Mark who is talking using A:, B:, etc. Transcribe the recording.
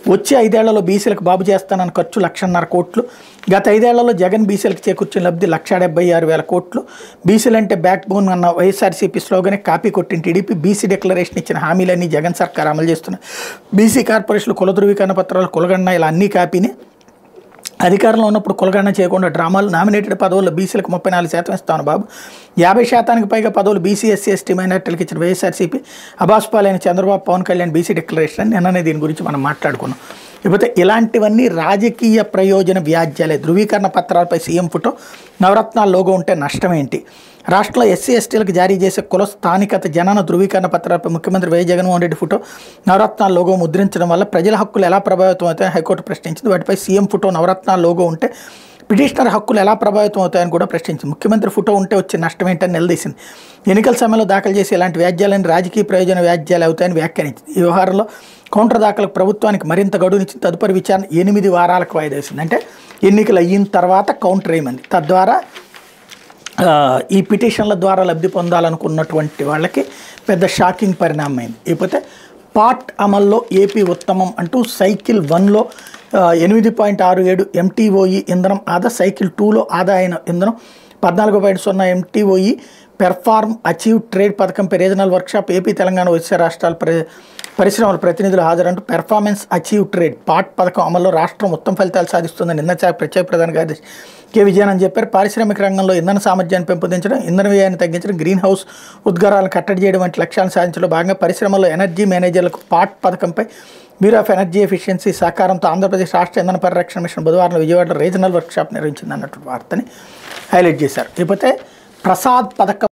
A: వచ్చే ఐదేళ్లలో బీసీలకు బాబు చేస్తానన్న ఖర్చు లక్షన్నర కోట్లు గత ఐదేళ్లలో జగన్ బీసీలకు చేకూర్చిన లబ్ధి లక్ష డెబ్బై ఆరు వేల కోట్లు బీసీలు అంటే బ్యాక్ బోన్ అన్న వైఎస్ఆర్సీపీ స్లోగనే కాపీ కొట్టిన టీడీపీ బీసీ డిక్లరేషన్ ఇచ్చిన హామీలన్నీ జగన్ సర్కార్ అమలు చేస్తున్నారు బీసీ కార్పొరేషన్లు కుల ధృవీకరణ పత్రాలు కులగన్న ఇలా అన్నీ కాపీని అధికారంలో ఉన్నప్పుడు కులగణన చేయకుండా డ్రామాలు నామినేటెడ్ పదవుల్లో బీసీలకు ముప్పై నాలుగు శాతం ఇస్తాను బాబు యాభై శాతానికి పైగా పదవులు బీసీ ఎస్సీ ఎస్టీ మైనార్టీలకు ఇచ్చిన వైఎస్ఆర్సీపీ అబాస్పాలైన చంద్రబాబు పవన్ కళ్యాణ్ బీసీ డిక్లరేషన్ అని నిన్ననే దీని గురించి మనం మాట్లాడుకున్నాం ఇకపోతే ఇలాంటివన్నీ రాజకీయ ప్రయోజన వ్యాజ్యాలే ధృవీకరణ పత్రాలపై సీఎం ఫోటో నవరత్నాల లోగో ఉంటే నష్టమేంటి రాష్ట్రంలో ఎస్సీ ఎస్టీలకు జారీ చేసే కుల స్థానికత జనన ధృవీకరణ పత్రాలపై ముఖ్యమంత్రి వైఎస్ జగన్మోహన్ రెడ్డి ఫోటో నవరత్నాల లోగో ముద్రించడం వల్ల ప్రజల హక్కులు ఎలా ప్రభావితం అవుతాయని హైకోర్టు ప్రశ్నించింది వాటిపై సీఎం ఫోటో నవరత్నాల లోగో ఉంటే పిటిషనర్ హక్కులు ఎలా ప్రభావితం అవుతాయని కూడా ప్రశ్నించింది ముఖ్యమంత్రి ఫోటో ఉంటే వచ్చే నష్టం ఏంటని నిలదీసింది ఎన్నికల సమయంలో దాఖలు చేసే ఇలాంటి వ్యాజ్యాలని రాజకీయ ప్రయోజన వ్యాజ్యాలు అవుతాయని వ్యాఖ్యానించింది ఈ వ్యవహారంలో కౌంటర్ దాఖలకు ప్రభుత్వానికి మరింత గడువునిచ్చి తదుపరి విచారణ ఎనిమిది వారాలకు వాయిదా వేసింది అంటే ఎన్నికలు అయిన తర్వాత కౌంటర్ వేయమంది తద్వారా ఆ, ఈ పిటిషన్ల ద్వారా లబ్ధి పొందాలనుకున్నటువంటి వాళ్ళకి పెద్ద షాకింగ్ పరిణామం అయింది ఇకపోతే పాట్ అమల్లో ఏపీ ఉత్తమం అంటూ సైకిల్ వన్లో ఎనిమిది పాయింట్ ఆరు ఏడు ఎంటీఓఈ ఇంధనం ఆదా సైకిల్ టూలో ఆదా అయిన ఇంధనం పద్నాలుగు పాయింట్ సున్నా ఎంటీఓఈ పెర్ఫార్మ్ అచీవ్ ట్రేడ్ పథకంపై రీజనల్ వర్క్షాప్ ఏపీ తెలంగాణ ఒడిశా రాష్ట్రాల ప్ర పరిశ్రమల ప్రతినిధులు హాజరంటూ పెర్ఫార్మెన్స్ అచీవ్ ట్రేడ్ పాట్ పథకం అమల్లో రాష్ట్రం ఉత్తమ ఫలితాలు సాధిస్తుందని నిన్న శాఖ ప్రత్యేక ప్రధాన కార్యదర్శి కె విజయానంద్ చెప్పారు పారిశ్రామిక రంగంలో ఇంధన సామర్థ్యాన్ని పెంపొందించడం ఇంధన వ్యయాన్ని తగ్గించడం గ్రీన్ హౌస్ ఉద్గారాలను కట్టడి చేయడం వంటి లక్ష్యాలను సాధించడంలో భాగంగా పరిశ్రమల్లో ఎనర్జీ మేనేజర్లకు పాట్ పథకంపై బ్యూరో ఆఫ్ ఎనర్జీ ఎఫిషియన్సీ సహకారంతో ఆంధ్రప్రదేశ్ రాష్ట్ర ఇంధన పరిరక్షణ మిషన్ బుధవారం విజయవాడలో రీజనల్ వర్క్షాప్ నిర్వహించింది అన్నటువంటి వార్తని హైలైట్ చేశారు ఇకపోతే ప్రసాద్ పథకం